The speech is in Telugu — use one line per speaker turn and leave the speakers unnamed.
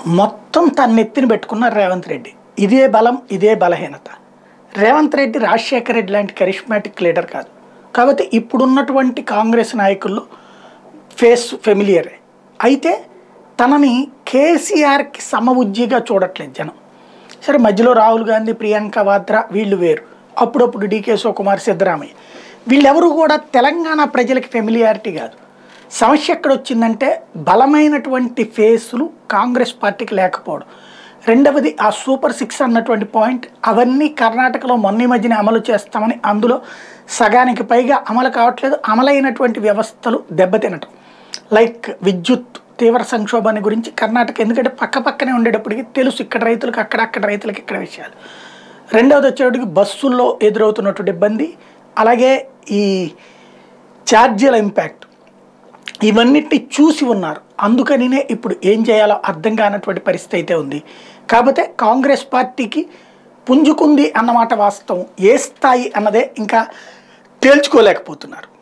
మొత్తం తన నెత్తిన పెట్టుకున్నారు రేవంత్ రెడ్డి ఇదే బలం ఇదే బలహీనత రేవంత్ రెడ్డి రాజశేఖర రెడ్డి లాంటి కరిష్మాటిక్ లీడర్ కాదు కాబట్టి ఇప్పుడున్నటువంటి కాంగ్రెస్ నాయకుల్లో ఫేస్ ఫెమిలియరే అయితే తనని కేసీఆర్కి సమవుజ్జిగా చూడట్లేదు జనం సరే మధ్యలో రాహుల్ గాంధీ ప్రియాంక వాద్రా వీళ్ళు వేరు అప్పుడప్పుడు డీకే శివకుమార్ సిద్ధరామయ్య వీళ్ళెవరు కూడా తెలంగాణ ప్రజలకి ఫెమిలియారిటీ కాదు సమస్య ఎక్కడ వచ్చిందంటే బలమైనటువంటి ఫేసులు కాంగ్రెస్ పార్టీకి లేకపోవడం రెండవది ఆ సూపర్ సిక్స్ అన్నటువంటి పాయింట్ అవన్నీ కర్ణాటకలో మొన్న ఈ మధ్యన అమలు చేస్తామని అందులో సగానికి పైగా అమలు కావట్లేదు అమలైనటువంటి వ్యవస్థలు దెబ్బతినటం లైక్ విద్యుత్ తీవ్ర సంక్షోభాన్ని గురించి కర్ణాటక ఎందుకంటే పక్క పక్కనే ఉండేటప్పటికి తెలుసు ఇక్కడ రైతులకు అక్కడ అక్కడ రైతులకు ఇక్కడ విషయాలు రెండవది వచ్చేటప్పటికి బస్సుల్లో ఎదురవుతున్నటువంటి ఇబ్బంది అలాగే ఈ ఛార్జీల ఇంపాక్ట్ ఇవన్నిటిని చూసి ఉన్నారు అందుకనినే ఇప్పుడు ఏం చేయాలో అర్థం కానటువంటి పరిస్థితి అయితే ఉంది కాకపోతే కాంగ్రెస్ పార్టీకి పుంజుకుంది అన్నమాట వాస్తవం ఏ స్థాయి అన్నదే ఇంకా తేల్చుకోలేకపోతున్నారు